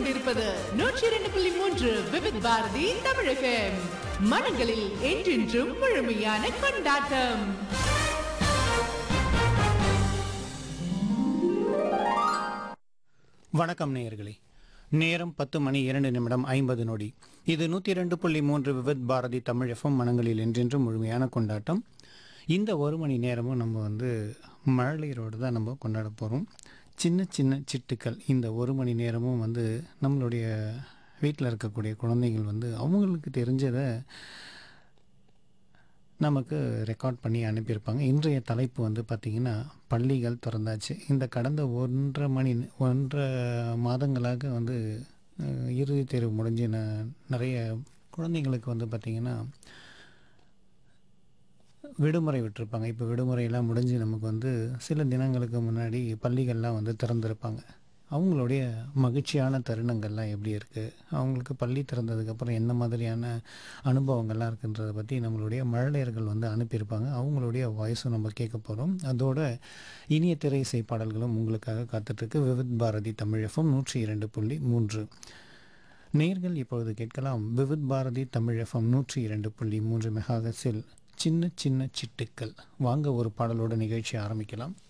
கொண்டிருப்பது நூற்றி இரண்டு புள்ளி மூன்று விவித் பாரதி தமிழ் FM. மனங்களில் என்றென்றும் முழுமையான கொண்டாட்டம் வணக்கம் நேயர்களே நேரம் பத்து மணி இரண்டு நிமிடம் ஐம்பது நொடி இது நூற்றி இரண்டு புள்ளி மூன்று விவித் பாரதி தமிழ் எஃப்எம் மனங்களில் என்றென்றும் முழுமையான கொண்டாட்டம் இந்த ஒரு மணி நேரமும் நம்ம வந்து மழலையரோடு தான் நம்ம கொண்டாட போகிறோம் சின்ன சின்ன சிட்டுக்கள் இந்த ஒரு மணி நேரமும் வந்து நம்மளுடைய வீட்டில் இருக்கக்கூடிய குழந்தைகள் வந்து அவங்களுக்கு தெரிஞ்சதை நமக்கு ரெக்கார்ட் பண்ணி அனுப்பியிருப்பாங்க இன்றைய தலைப்பு வந்து பார்த்திங்கன்னா பள்ளிகள் திறந்தாச்சு இந்த கடந்த ஒன்றரை மணி ஒன்றரை மாதங்களாக வந்து அஹ், இறுதித் தேர்வு முடிஞ்சு ந- நிறைய குழந்தைங்களுக்கு வந்து பார்த்திங்கன்னா விடுமுறை விட்டிருப்பாங்க இப்போ விடுமுறையெல்லாம் முடிஞ்சு நமக்கு வந்து சில தினங்களுக்கு முன்னாடி பள்ளிகள்லாம் வந்து திறந்திருப்பாங்க அவங்களுடைய மகிழ்ச்சியான தருணங்கள்லாம் எப்படி இருக்குது அவங்களுக்கு பள்ளி திறந்ததுக்கப்புறம் என்ன மாதிரியான அனுபவங்கள்லாம் இருக்குன்றதை பற்றி நம்மளுடைய மழலையர்கள் வந்து அனுப்பியிருப்பாங்க அவங்களுடைய வாய்ஸும் நம்ம கேட்க போகிறோம் அதோட இனிய திரை இசை பாடல்களும் உங்களுக்காக காத்துட்ருக்கு விவித் பாரதி தமிழகம் நூற்றி இரண்டு புள்ளி மூன்று நேர்கள் இப்பொழுது கேட்கலாம் விவித் பாரதி தமிழ் எஃப்எம் நூற்றி இரண்டு புள்ளி மூன்று மெகாகஸில் சின்ன சின்ன சிட்டுக்கள் வாங்க ஒரு பாடலோட நிகழ்ச்சி ஆரம்பிக்கலாம்